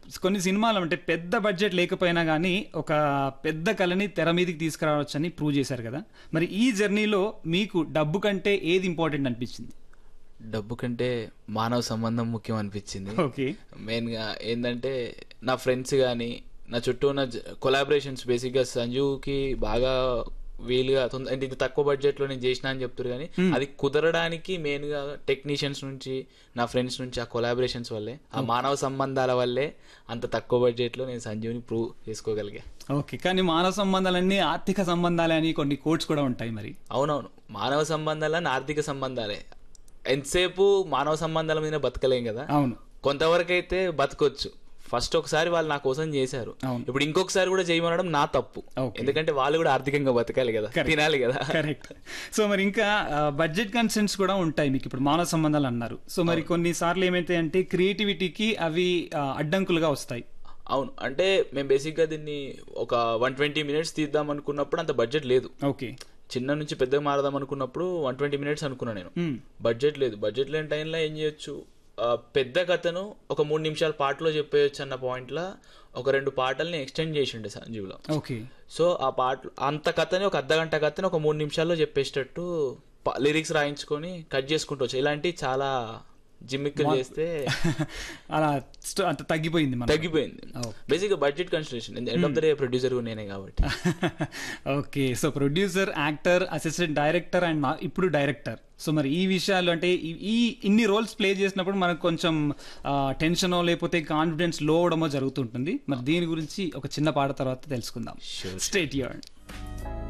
కొన్ని సినిమాలు అంటే పెద్ద బడ్జెట్ లేకపోయినా కానీ ఒక పెద్ద కళని తెర మీదకి తీసుకురావచ్చని ప్రూవ్ చేశారు కదా మరి ఈ జర్నీలో మీకు డబ్బు కంటే ఏది ఇంపార్టెంట్ అనిపించింది డబ్బు కంటే మానవ సంబంధం ముఖ్యం అనిపించింది ఓకే మెయిన్గా ఏంటంటే నా ఫ్రెండ్స్ కానీ నా చుట్టూ ఉన్న కొలాబరేషన్స్ బేసిక్గా సంజుకి బాగా వీలుగా తొంద- అంటే ఇది తక్కువ బడ్జెట్లో నేను చేసిన అని చెప్తారు కానీ అది కుదరడానికి మెయిన్గా టెక్నీషియన్స్ నుంచి నా ఫ్రెండ్స్ నుంచి ఆ కొలాబరేషన్స్ వల్లే ఆ మానవ సంబంధాల వల్లే అంత తక్కువ బడ్జెట్లో నేను సంజీవ్ని ప్రూవ్ చేసుకోగలిగా ఓకే కానీ మానవ సంబంధాలన్నీ ఆర్థిక సంబంధాలే అని కొన్ని కోడ్స్ కూడా ఉంటాయి మరి అవునవును మానవ సంబంధాలని ఆర్థిక సంబంధాలే ఎంతసేపు మానవ సంబంధాల మీద బతకలేం కదా అవును కొంతవరకు అయితే బతకొచ్చు ఫస్ట్ ఒకసారి వాళ్ళు నా కోసం చేశారు అవును. ఇప్పుడు ఇంకొకసారి కూడా చేయమనడం నా తప్పు Okay. ఎందుకంటే వాళ్ళు కూడా ఆర్థికంగా బతకాలి కదా Correct. తినాలి కదా కరెక్ట్ సో మరి ఇంకా బడ్జెట్ కన్సెంట్స్ కూడా ఉంటాయి మీకు ఇప్పుడు మానవ సంబంధాలు అన్నారు సో మరి కొన్నిసార్లు ఏమైతే అంటే క్రియేటివిటీకి అవి ఆ, అడ్డంకులుగా వస్తాయి అవును అంటే మేము బేసిక్గా దీన్ని ఒక వన్ ట్వంటీ మినిట్స్ తీద్దాం అనుకున్నప్పుడు అంత బడ్జెట్ లేదు ఓకే చిన్న నుంచి పెద్దగా మారదాం అనుకున్నప్పుడు వన్ ట్వంటీ మినిట్స్ అనుకున్నా నేను మ్మ్. బడ్జెట్ లేదు బడ్జెట్ లేని టైంలో ఏం చేయొచ్చు ఆ, పెద్ద కథను ఒక మూడు నిమిషాల పాటలో చెప్పేయచ్చు అన్న పాయింట్లో ఒక రెండు పాటల్ని ఎక్స్టెండ్ చేసిండే సంజీవ్లో ఓకే సో ఆ పాట అంత కథని ఒక అర్ధ గంట కథని ఒక మూడు నిమిషాల్లో చెప్పేటట్టు లిరిక్స్ రాయించుకొని కట్ చేసుకుంటూ వచ్చి ఇలాంటి చాలా జిమ్మిక్కులు చేస్తే అలా స్ట్- అంత తగ్గిపోయింది మన తగ్గిపోయింది Oh. బేసిక్గా budget consideration end of the day producer నేనే కాబట్టి okay so producer actor assistant director and ఇప్పుడు డైరెక్టర్ సో మరి ఈ విషయాలు అంటే ఈ- ఈ ఇన్ని రోల్స్ ప్లే చేసినప్పుడు మనకు కొంచెం టెన్షన్ లేకపోతే కాన్ఫిడెన్స్ లో అవడమో జరుగుతుంటుంది మరి దీని గురించి ఒక చిన్న పాట తర్వాత తెలుసుకుందాం Sure. State your